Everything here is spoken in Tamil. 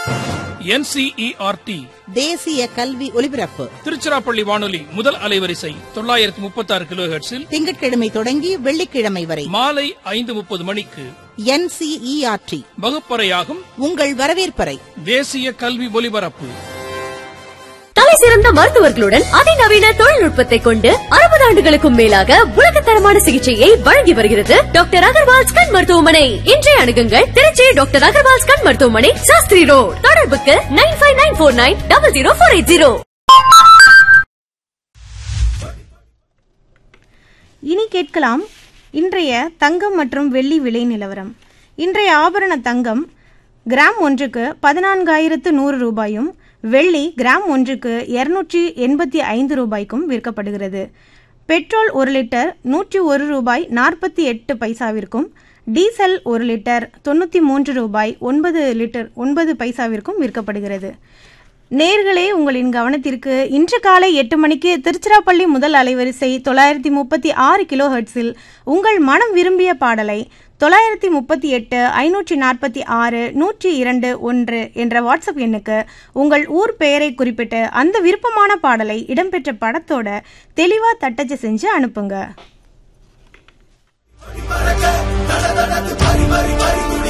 என்சிஇஆர்டி தேசிய கல்வி ஒலிபரப்பு திருச்சிராப்பள்ளி வானொலி முதல் அலைவரிசை தொள்ளாயிரத்தி முப்பத்தி ஆறு கிலோ ஹெர்ட்ஸில் திங்கட்கிழமை தொடங்கி வெள்ளிக்கிழமை வரை மாலை ஐந்து முப்பது மணிக்கு என்சிஇஆர்டி வகுப்பறையாகும் உங்கள் வரவேற்பறை தேசிய கல்வி ஒலிபரப்பு தலை சிறந்த மருத்துவர்களுடன் அதிநவீன தொழில்நுட்பத்தை கொண்டு அறுபது ஆண்டுகளுக்கும் மேலாக உலகத்தரமான சிகிச்சையை வழங்கி வருகிறது டாக்டர் அகர்வால்ஸ் கண் மருத்துவமனை இன்றைய அணுகுங்கள் திருச்சி டாக்டர் அகர்வால்ஸ் கண் மருத்துவமனை சாஸ்திரி ரோட் தொடர்புக்கு nine five nine four nine double zero four eight zero இனி கேட்கலாம் இன்றைய தங்கம் மற்றும் வெள்ளி விலை நிலவரம் இன்றைய ஆபரண தங்கம் கிராம் ஒன்றுக்கு பதினான்காயிரத்து நூறு ரூபாயும் வெள்ளி கிராம் ஒன்றுக்கு இருநூற்றி எண்பத்தி ஐந்து ரூபாய்க்கும் விற்கப்படுகிறது பெட்ரோல் ஒரு லிட்டர் நூற்றி ஒரு ரூபாய் நாற்பத்தி எட்டு பைசாவிற்கும் டீசல் ஒரு லிட்டர் தொண்ணூற்றி மூன்று ரூபாய் ஒன்பது லிட்டர் ஒன்பது பைசாவிற்கும் விற்கப்படுகிறது நேர்களே உங்களின் கவனத்திற்கு இன்று காலை எட்டு மணிக்கு திருச்சிராப்பள்ளி முதல் அலைவரிசை தொள்ளாயிரத்தி முப்பத்தி ஆறு கிலோ ஹெர்ட்ஸில் உங்கள் மனம் விரும்பிய பாடலை தொள்ளாயிரத்தி முப்பத்தி எட்டு ஐநூற்றி நாற்பத்தி ஆறு நூற்றி இரண்டு ஒன்று என்ற வாட்ஸ்அப் எண்ணுக்கு உங்கள் ஊர் பெயரை குறிப்பிட்டு அந்த விருப்பமான பாடலை இடம்பெற்ற படத்தோட தெளிவா தட்டச்சு செஞ்சு அனுப்புங்க